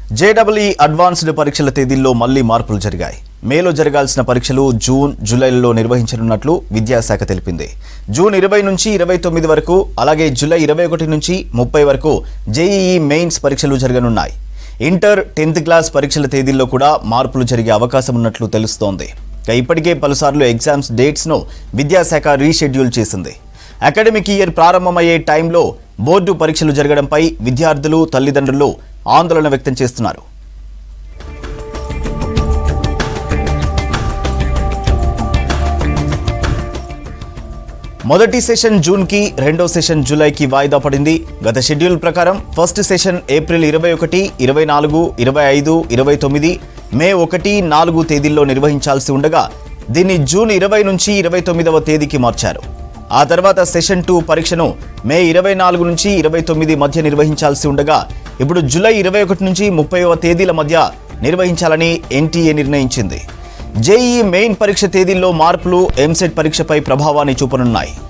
జేడబ్ల్ఈ advanced పరీక్షల తేదీల్లో మళ్లీ మార్పులు జరిగాయి మేలో జరగాల్సిన పరీక్షలు జూన్ జూలైలలో నిర్వహించనున్నట్లు విద్యాశాఖ తెలిపింది జూన్ ఇరవై నుంచి ఇరవై తొమ్మిది వరకు అలాగే జూలై ఇరవై ఒకటి నుంచి ముప్పై వరకు జేఈఈ మెయిన్స్ పరీక్షలు జరగనున్నాయి ఇంటర్ టెన్త్ క్లాస్ పరీక్షల తేదీల్లో కూడా మార్పులు జరిగే అవకాశం ఉన్నట్లు తెలుస్తోంది ఇక ఇప్పటికే పలుసార్లు ఎగ్జామ్స్ డేట్స్ను విద్యాశాఖ రీషెడ్యూల్ చేసింది అకాడమిక్ ఇయర్ ప్రారంభమయ్యే టైంలో బోర్డు పరీక్షలు జరగడంపై విద్యార్థులు తల్లిదండ్రులు ఆందోళన వ్యక్తం చేస్తున్నారు మొదటి సెషన్ జూన్కి రెండో సెషన్ జూలైకి వాయిదా పడింది గత షెడ్యూల్ ప్రకారం ఫస్ట్ సెషన్ ఏప్రిల్ ఇరవై ఒకటి ఇరవై నాలుగు ఇరవై ఐదు ఇరవై తొమ్మిది మే ఒకటి నాలుగు తేదీల్లో నిర్వహించాల్సి ఉండగా దీన్ని జూన్ ఇరవై నుంచి ఇరవై తొమ్మిదవ తేదీకి మార్చారు ఆ తర్వాత సెషన్ టూ పరీక్షను మే ఇరవై నాలుగు నుంచి ఇరవై తొమ్మిది మధ్య నిర్వహించాల్సి ఉండగా ఇప్పుడు జూలై ఇరవై ఒకటి నుంచి ముప్పైవ తేదీల మధ్య నిర్వహించాలని ఎన్టీఏ నిర్ణయించింది జేఈఈ మెయిన్ పరీక్ష తేదీల్లో మార్పులు ఎంసెట్ పరీక్షపై ప్రభావాన్ని చూపనున్నాయి